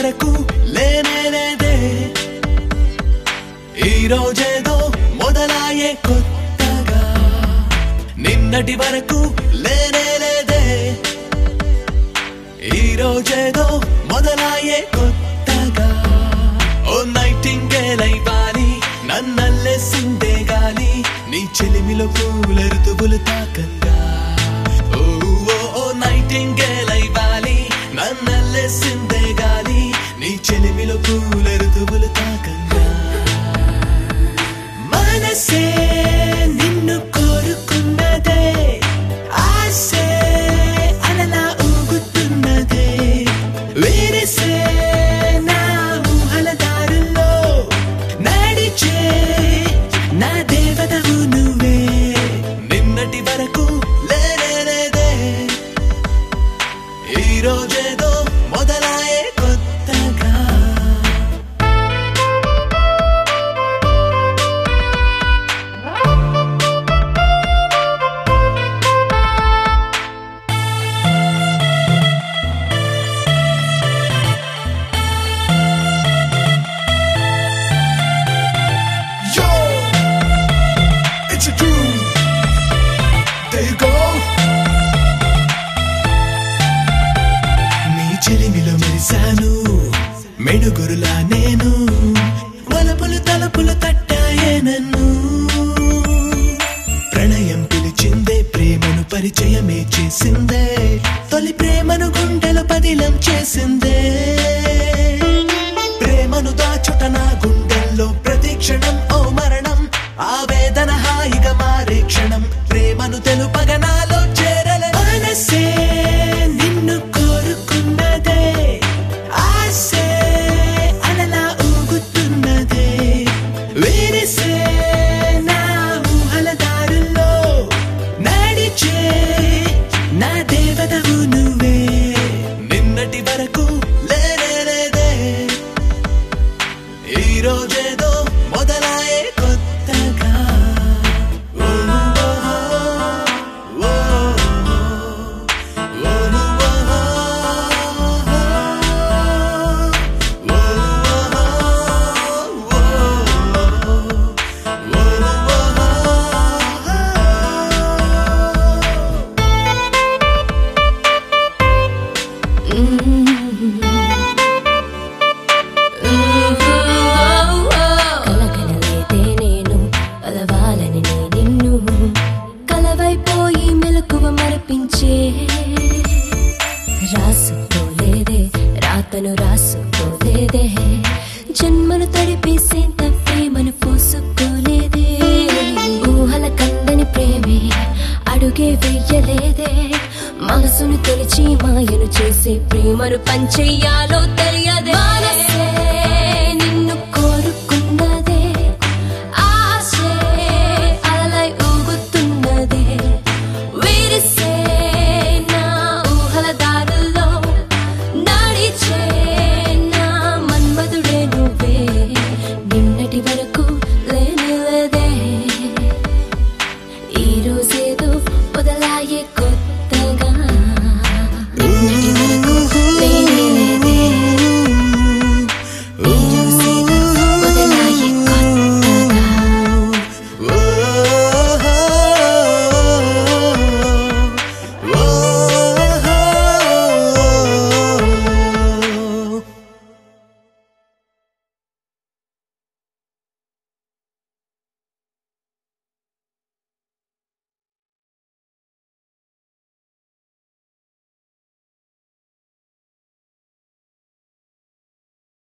వరకు లేనే లేదే ఈ రోజేదో మొదలాయే కొత్తగా నిన్నటి వరకు లేనే లేదే ఈ రోజేదో మొదలాయే కొత్తగా ఓ నైటింగేల్ అయివాలి నన్నల్లేసిందే గాలి నీ చెలిమిలో పూల ఋతువులు తాకంగా ఓ ఓ, ఓ నైటింగేల్ అయివాలి నన్నల్లేసిందే గాలి నీ చెలిమిలో పూల ఋతువులు తాకంగా మనసే నిన్ను కోరుకున్నదే ఆసే అలలా ఊగుతున్నదే వేరేసే నా ఊహల దారుల్లో నడిచే నా దేవతవు నువ్వే నిన్నటి వరకు లేనేదే ఈ రోజేదో మొదలాయే కొత్తగా Yo, it's a dream. There you go. నీ చెలిమిలో మెరిశాను మెడుగురులా నేను వలపులు తలుపులు తట్టాయే నన్ను ప్రణయం పిలిచిందే ప్రేమను పరిచయమే చేసిందే తొలి ప్రేమను గుండెలు పదిలం చేసిందే ప్రేమను దాచుట నా గుండెల్లో ప్రతి క్షణం ఓ మరణం ఆవేదన హాయిగా మారే క్షణం ప్రేమను తెలుపగ నాలో చేరలే మనసే నిన్ను కోరుకున్నదే ఆసే అలలా ఊగుతున్నదే వేరేసే నా ఊహల దారుల్లో నడిచే నా దేవతవు నువ్వే నిన్నటి వరకు లేనేదే ఈ రోజేదో మొదలాయే కొత్తగా ఓ, ఓ, ఓ, ఓ, కలకలలేదే నేను కలవాలని నే నిన్ను కలవైపోయి మెలకువ మరపించే రాసుకోలేదే రాతను రాసుకోలేదే జన్మను తడిపేసేంత ప్రేమను పోసుకోలేదే ఊహల కందని ప్రేమే అడుగే వెయ్యలేదే మనసును తొలిచి మాయను చేసే ప్రేమను పంచెయ్యాలో తెలియదే మనసే నిన్ను కోరుకున్నదే ఆశే అలలై ఊగుతున్నదే విరిసే నా ఊహల దారుల్లో నడిచే నా మన్మధుడే నువ్వే నిన్నటి వరకు లేనిలేదే ఈ రోజేదో మొదలాయే కో